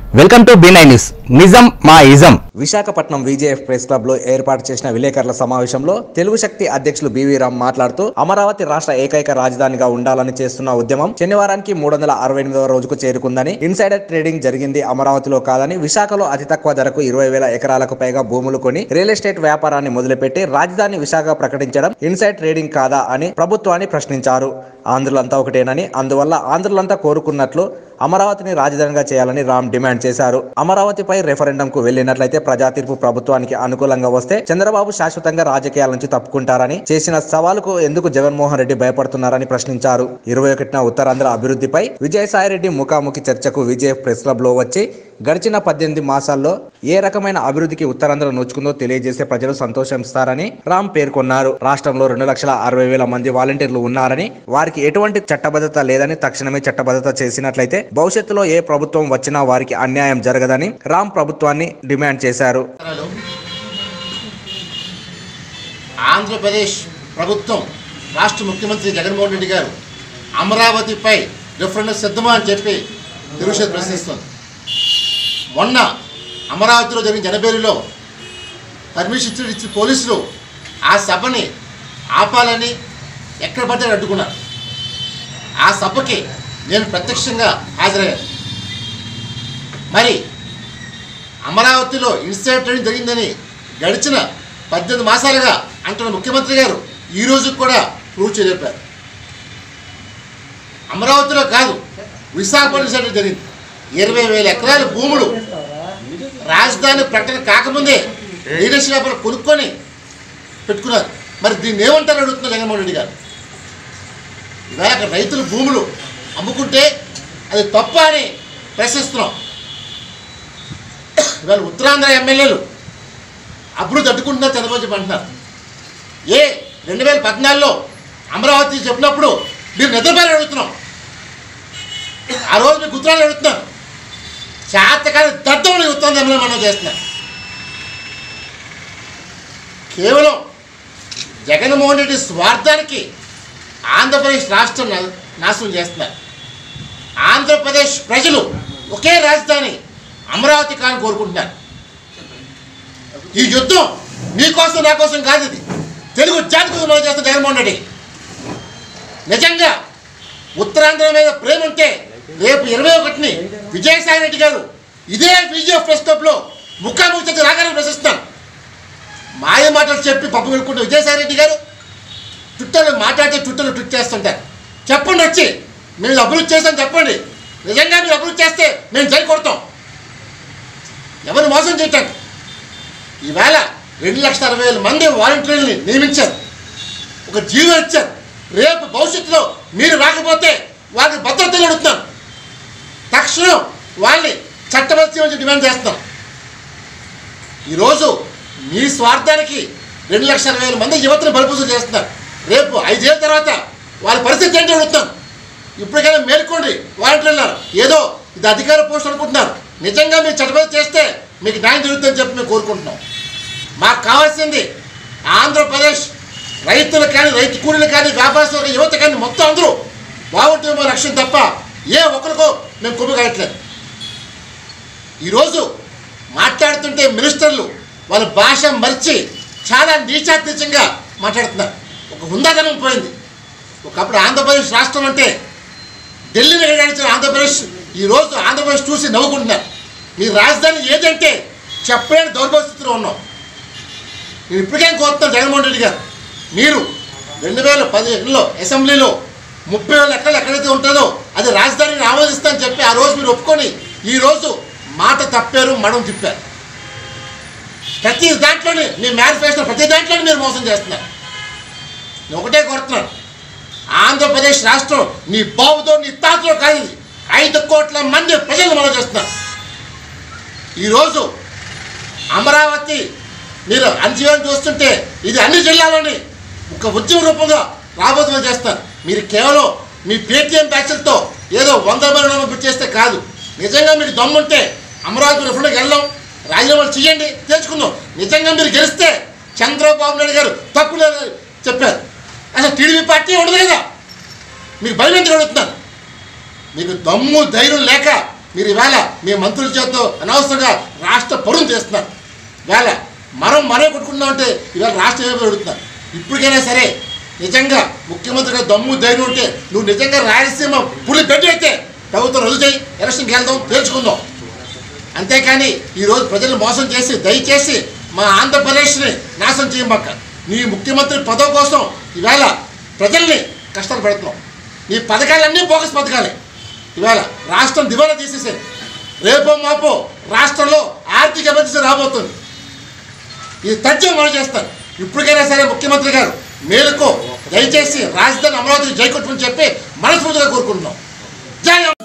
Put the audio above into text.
Welcome to be news నిజం మా ఇజం విశాఖపట్నం విజేఎఫ్ ప్రెస్ క్లబ్ లో ఏర్పాటు చేసిన విలేకరుల సమావేశంలో తెలుగు శక్తి అధ్యక్షులు బివి రామ్ మాట్లాడుతూ అమరావతి రాష్ట్ర ఏకైక రాజధానిగా ఉండాలని చేస్తున్న ఉద్యమం శనివారానికి మూడు వందల అరవై ఎనిమిదవ రోజుకు చేరుకుందని ఇన్సైడర్ ట్రేడింగ్ జరిగింది అమరావతిలో కాదని విశాఖలో అతి తక్కువ ధరకు ఇరవై వేల ఎకరాలకు పైగా భూములు కొని రియల్ ఎస్టేట్ వ్యాపారాన్ని మొదలుపెట్టి రాజధాని విశాఖ ప్రకటించడం ఇన్సైడ్ ట్రేడింగ్ కాదా అని ప్రభుత్వాన్ని ప్రశ్నించారు ఆంధ్రులంతా ఒకటేనని అందువల్ల ఆంధ్రులంతా కోరుకున్నట్లు అమరావతిని రాజధానిగా చేయాలని రామ్ డిమాండ్ చేశారు అమరావతిపై రెఫరెండం కు వెళ్లినట్లయితే ప్రజా తీర్పు ప్రభుత్వానికి అనుకూలంగా వస్తే చంద్రబాబు శాశ్వతంగా రాజకీయాల నుంచి తప్పుకుంటారని చేసిన సవాలుకు ఎందుకు జగన్మోహన్ రెడ్డి భయపడుతున్నారని ప్రశ్నించారు ఇరవై ఒకటిన ఉత్తరాంధ్ర అభివృద్ధిపై విజయసాయిరెడ్డి ముఖాముఖి చర్చకు విజయ్ ప్రెస్ క్లబ్ లో వచ్చి గడిచిన పద్దెనిమిది మాసాల్లో ఏ రకమైన అభివృద్ధికి ఉత్తరాంధ్ర నోచుకుందో తెలియజేసే ప్రజలు సంతోషిస్తారని రామ్ పేర్కొన్నారు రాష్ట్రంలో రెండు లక్షల అరవై వేల మంది వాలంటీర్లు ఉన్నారని వారికి ఎటువంటి చట్టబద్ధత లేదని తక్షణమే చట్టబద్ధత చేసినట్లయితే భవిష్యత్తులో ఏ ప్రభుత్వం వచ్చినా వారికి అన్యాయం జరగదని రామ్ ప్రభుత్వాన్ని డిమాండ్ చేశారు నమస్కారాలు. ఆంధ్రప్రదేశ్ ప్రభుత్వం రాష్ట్ర ముఖ్యమంత్రి జగన్మోహన్ రెడ్డి గారు అమరావతిపై రిఫరెండం సిద్ధమా అని చెప్పి తెలుగుదేశం ప్రశ్నిస్తుంది మొన్న అమరావతిలో జరిగిన జనబేరిలో పర్మిషన్ ఇచ్చి ఇచ్చి పోలీసులు ఆ సభని ఆపాలని ఎక్కడ పడితే అక్కడ అడ్డుకున్నారు ఆ సభకి నేను ప్రత్యక్షంగా హాజరయ్యాను మరి అమరావతిలో ఇన్సైడ్ ట్రైన్ జరిగిందని గడిచిన పద్దెనిమిది మాసాలుగా అంటున్న ముఖ్యమంత్రి గారు ఈ రోజు కూడా ప్రూవ్ చేయలేపారు అమరావతిలో కాదు విశాఖపట్నం ఇన్సైడ్ జరిగింది ఇరవై వేల ఎకరాల భూములు రాజధాని ప్రకటన కాకముందే లీడర్షిప్ వ్యాపారం కొనుక్కొని పెట్టుకున్నారు మరి దీన్ని ఏమంటారు అడుగుతున్నారు జగన్మోహన్ రెడ్డి గారు ఇవాళ అక్కడ రైతుల భూములు అమ్ముకుంటే అది తప్ప అని ప్రశ్నిస్తున్నాం ఇవాళ ఉత్తరాంధ్ర ఎమ్మెల్యేలు అభివృద్ధి అడ్డుకుంటున్నారు చంద్రబాబు చెప్పి అంటున్నారు ఏ రెండు వేల పద్నాలుగులో అమరావతి చెప్పినప్పుడు మీరు నిద్రపోయి అడుగుతున్నాం ఆ రోజు మీకు ఉత్తరాలు అడుగుతున్నారు చేతకాని దద్దములు ఉత్తరాంధ్ర ఎమ్మెల్యే మనం చేస్తున్నారు కేవలం జగన్మోహన్ రెడ్డి స్వార్థానికి ఆంధ్రప్రదేశ్ రాష్ట్రం నా- నాశనం చేస్తున్నారు ఆంధ్రప్రదేశ్ ప్రజలు ఒకే రాజధాని అమరావతి కాని కోరుకుంటున్నారు ఈ యుద్ధం మీకోసం నా కోసం కాదు ఇది తెలుగు జాతి కోసం మనం చేస్తున్న జగన్మోహన్ రెడ్డి నిజంగా ఉత్తరాంధ్ర మీద ప్రేమ ఉంటే రేపు ఇరవై ఒకటిని విజయసాయి రెడ్డి గారు ఇదే విజయ్ ప్రెస్ క్లబ్లో ముఖాముఖి చర్చ రాగానే ప్రశ్నిస్తాను మాయ మాటలు చెప్పి పప్పు పెట్టుకుంటే విజయసాయి రెడ్డి గారు ట్విట్టర్లో మాట్లాడితే ట్విట్టర్లో ట్విట్ చేస్తుంటారు చెప్పండి వచ్చి మేము ఇది అభివృద్ధి చేస్తాం చెప్పండి నిజంగా మీరు అభివృద్ధి చేస్తే మేము జై కొడతాం ఎవరు మోసం చేయటానికి ఈవేళ రెండు లక్షల అరవై వేల మంది వాలంటీర్లని నియమించారు ఒక జీవో ఇచ్చారు రేపు భవిష్యత్తులో మీరు రాకపోతే వాళ్ళకి భద్రత అడుగుతున్నాం తక్షణం వాళ్ళని చట్టబద్ధ డిమాండ్ చేస్తాం ఈరోజు మీ స్వార్థానికి రెండు లక్షల అరవై వేల మంది యువతను బలిపూజలు చేస్తున్నారు రేపు ఐదేళ్ళ తర్వాత వాళ్ళ పరిస్థితి ఏంటో అడుగుతాం ఇప్పటికైనా మేల్కోండి వాలంటీర్లు ఏదో ఇది అధికార పోస్ట్ అనుకుంటున్నారు నిజంగా మీరు చట్టబద్ధ చేస్తే మీకు న్యాయం జరుగుతుందని చెప్పి మేము కోరుకుంటున్నాం మాకు కావాల్సింది ఆంధ్రప్రదేశ్ రైతులు కానీ రైతు కూలీలు కానీ వ్యాపారస్తులు కానీ యువత కానీ మొత్తం అందరూ బాగుంటుంది మా లక్ష్యం తప్ప ఏ ఒక్కరికో మేము కొమ్ము కాయట్లేదు ఈరోజు మాట్లాడుతుంటే మినిస్టర్లు వాళ్ళ భాష మరిచి చాలా నీచాతీచంగా మాట్లాడుతున్నారు ఒక హుందాతనం పోయింది ఒకప్పుడు ఆంధ్రప్రదేశ్ రాష్ట్రం అంటే ఢిల్లీని నడిచిన ఆంధ్రప్రదేశ్ ఈరోజు ఆంధ్రప్రదేశ్ చూసి నవ్వుకుంటున్నారు మీ రాజధాని ఏదంటే చెప్పలేని దౌర్భాగ్య స్థితిలో ఉన్నాం నేను ఇప్పటికేం కోరుతున్నాను జగన్మోహన్ రెడ్డి గారు మీరు రెండు వేల పదిహేనులో అసెంబ్లీలో ముప్పై వేల ఎకరాలు ఎక్కడైతే ఉంటుందో అది రాజధానిని ఆమోదిస్తానని చెప్పి ఆ రోజు మీరు ఒప్పుకొని ఈ రోజు మాట తప్పారు మడం తిప్పారు ప్రతి దాంట్లోనే మీ మేనిఫెస్టో ప్రతి దాంట్లోనే మీరు మోసం చేస్తున్నారు నేను ఒకటే కోరుతున్నాను ఆంధ్రప్రదేశ్ రాష్ట్రం నీ బాబుతో నీ తాతలో కాదు ఇది. ఐదు కోట్ల మంది ప్రజలు మనం చేస్తున్నారు ఈరోజు అమరావతి మీరు అణచివేయడం చూస్తుంటే ఇది అన్ని జిల్లాలోని ఒక ఉద్యమ రూపంగా రాబోతున్నా చేస్తారు మీరు కేవలం మీ పేటీఎం బ్యాచ్లతో ఏదో వంద మంది చేస్తే కాదు నిజంగా మీకు దమ్ముంటే అమరావతి రిఫండ్కి వెళ్ళాం రాజీనామాలు చేయండి తెచ్చుకుందాం నిజంగా మీరు గెలిస్తే చంద్రబాబు నాయుడు గారు తప్పు లేదని చెప్పారు అసలు టీడీపీ పార్టీ ఉండదు కదా మీకు భయం ఎందుకు అడుగుతున్నాను మీకు దమ్ము ధైర్యం లేక మీరు ఈవేళ మీ మంత్రుల చేత్తో అనవసరంగా రాష్ట్ర పరువును చేస్తున్నారు వేళ మనం మనమే కొట్టుకుంటున్నాం అంటే ఇవాళ రాష్ట్రం ఏమో పెడుతున్నారు ఇప్పటికైనా సరే నిజంగా ముఖ్యమంత్రిగా దమ్ము ధైర్యం ఉంటే నువ్వు నిజంగా రాయలసీమ పులి పెట్టి అయితే ప్రభుత్వం రద్దు చేయి ఎలక్షన్కి వెళ్దాం తేల్చుకుందాం అంతేకాని ఈరోజు ప్రజలను మోసం చేసి దయచేసి మా ఆంధ్రప్రదేశ్ని నాశనం చేయమాక నీ ముఖ్యమంత్రి పదవి కోసం ఈవేళ ప్రజల్ని కష్టాలు పెడుతున్నాం నీ పథకాలన్నీ బోగస్ పథకాలే ఈవేళ రాష్ట్రం దివాలా తీసేసారు రేపో మాపో రాష్ట్రంలో ఆర్థిక అభివృద్ధి రాబోతుంది ఇది తథ్యం మనం చేస్తారు ఇప్పటికైనా సరే ముఖ్యమంత్రి గారు మేలుకో దయచేసి రాజధాని అమరావతికి జై కొట్టుకుని చెప్పి మనస్ఫూర్తిగా కోరుకుంటున్నాం జై